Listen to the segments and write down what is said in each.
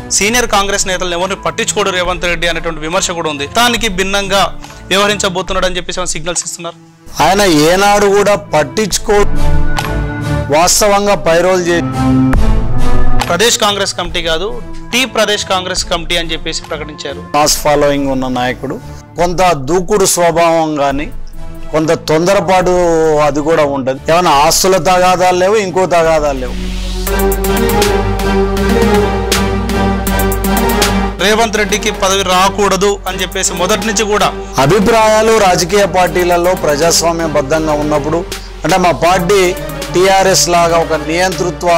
senior Congress నేతలను ఎవరిని పట్టించుకోడు రేవంత్ రెడ్డి అనేటువంటి విమర్శ కూడా ఉంది దానికి భిన్నంగా వ్యవహరించబోతున్నాడు అని చెప్పేసి ఏమైనా సిగ్నల్స్ ఇస్తున్నారు ఆయన ఏనాడు కూడా పట్టించుకో వాస్తవంగా పైరోల్ చే ప్రదేశ్ కాంగ్రెస్ కమిటీ కాదు టీ ప్రదేశ్ కాంగ్రెస్ కమిటీ అని చెప్పేసి ప్రకటించారు మాస్ ఫాలోయింగ్ ఉన్న నాయకుడు కొంత దూకుడు స్వభావం కానీ కొంత తొందరపాటు అది కూడా ఉంటుంది ఏమైనా ఆస్తుల తగాదాలు లేవు ఇంకో తగాదాలు లేవు రేవంత్ రెడ్డికి పదవి రాకూడదు అని చెప్పేసి మొదటి నుంచి కూడా అభిప్రాయాలు రాజకీయ పార్టీలలో ప్రజాస్వామ్యబద్ధంగా ఉన్నప్పుడు అంటే మా పార్టీ టిఆర్ఎస్ లాగా ఒక నియంతృత్వ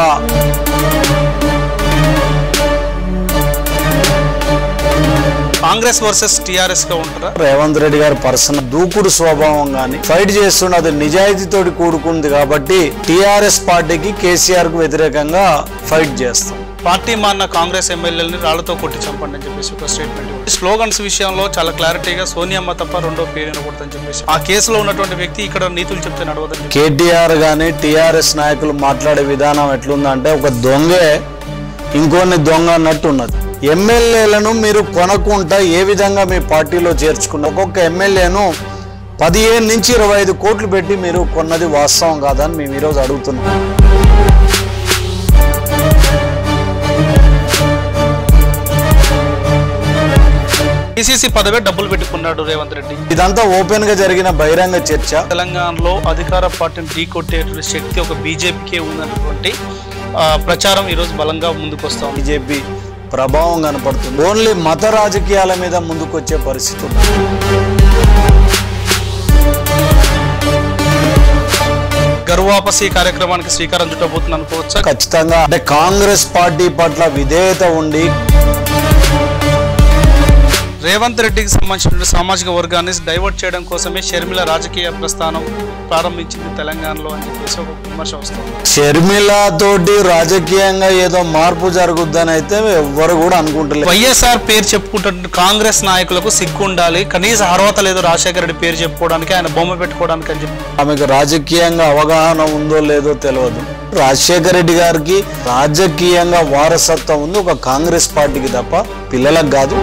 కాంగ్రెస్ వర్సెస్ టిఆర్ఎస్ గా ఉంటారా రేవంత్ రెడ్డి గారి పర్సన్ దూకుడు స్వభావం కానీ ఫైట్ చేస్తున్న అది నిజాయితీతోటి కూడుకుంది కాబట్టి టిఆర్ఎస్ పార్టీకి కేసీఆర్ కు వ్యతిరేకంగా ఫైట్ చేస్తాం పార్టీ మారిన కాంగ్రెస్ ఎమ్మెల్యేలని రాళ్లతో కొట్టి చంపండి అని చెప్పేసి ఒక స్టేట్మెంట్ స్లోగన్స్ విషయంలో చాలా క్లారిటీగా సోనియమ్మ తప్ప రెండో పేరు వినకూడదని చెప్పేసి ఆ కేసులో ఉన్నటువంటి వ్యక్తి ఇక్కడ నీతులు చెప్తే నడవదని చెప్పి కేటీఆర్ కానీ టిఆర్ఎస్ నాయకులు మాట్లాడే విధానం ఎట్లుందంటే ఒక దొంగే ఇంకోని దొంగ అన్నట్టు ఉన్నది ఎమ్మెల్యేలను మీరు కొనకుండా ఏ విధంగా మీ పార్టీలో చేర్చుకున్న ఒక్కొక్క ఎమ్మెల్యేను పదిహేను నుంచి ఇరవై ఐదు కోట్లు పెట్టి మీరు కొన్నది వాస్తవం కాదని మేము ఈరోజు అడుగుతున్నాం పిసిసి పదవే డబ్బులు పెట్టుకున్నాడు రేవంత్ రెడ్డి ఇదంతా ఓపెన్ గా జరిగిన బహిరంగ చర్చ తెలంగాణలో అధికార పార్టీని ఢీకొట్టేటువంటి శక్తి ఒక బీజేపీకే ఉందన్నటువంటి ఆ, ప్రచారం ఈరోజు బలంగా ముందుకు వస్తా ఉంది బీజేపీ ప్రభావం కనపడుతుంది ఓన్లీ మత రాజకీయాల మీద ముందుకొచ్చే పరిస్థితి ఉంది గర్వాపసి కార్యక్రమానికి శ్రీకారం చుట్టబోతుంది అనుకోవచ్చా ఖచ్చితంగా అంటే కాంగ్రెస్ పార్టీ పట్ల విధేయత ఉండి రేవంత్ రెడ్డికి సంబంధించిన సామాజిక వర్గాన్ని డైవర్ట్ చేయడం కోసమే షర్మిల రాజకీయ ప్రస్థానం ప్రారంభించింది తెలంగాణలో అని చెప్పేసి ఒక విమర్శ వస్తుంది షర్మిల తోటి రాజకీయంగా ఏదో మార్పు జరుగుద్దని అయితే ఎవ్వరు కూడా అనుకుంటలేదు వైఎస్ఆర్ పేరు చెప్పుకుంటున్న కాంగ్రెస్ నాయకులకు సిగ్గు ఉండాలి కనీస అర్హత లేదు రాజశేఖర రెడ్డి పేరు చెప్పుకోవడానికి ఆయన బొమ్మ పెట్టుకోవడానికి అని చెప్పి ఆమెకు రాజకీయంగా అవగాహన ఉందో లేదో తెలియదు రాజశేఖర రెడ్డి గారికి రాజకీయంగా వారసత్వం ఉంది ఒక కాంగ్రెస్ పార్టీకి తప్ప పిల్లలకు కాదు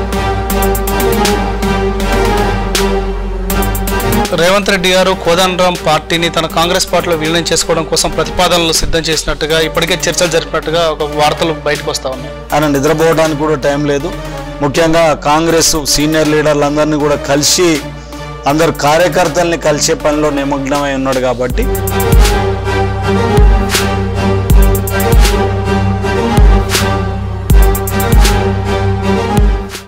రేవంత్ రెడ్డి గారు కోదండరాం పార్టీని తన కాంగ్రెస్ పార్టీలో విలీనం చేసుకోవడం కోసం ప్రతిపాదనలు సిద్ధం చేసినట్టుగా ఇప్పటికే చర్చలు జరిపినట్టుగా ఒక వార్తలు బయటకు వస్తా ఉన్నాయి ఆయన నిద్రపోవడానికి కూడా టైం లేదు ముఖ్యంగా కాంగ్రెస్ సీనియర్ లీడర్లందరినీ కూడా కలిసి అందరు కార్యకర్తల్ని కలిసే పనిలో నిమగ్నమై ఉన్నాడు కాబట్టి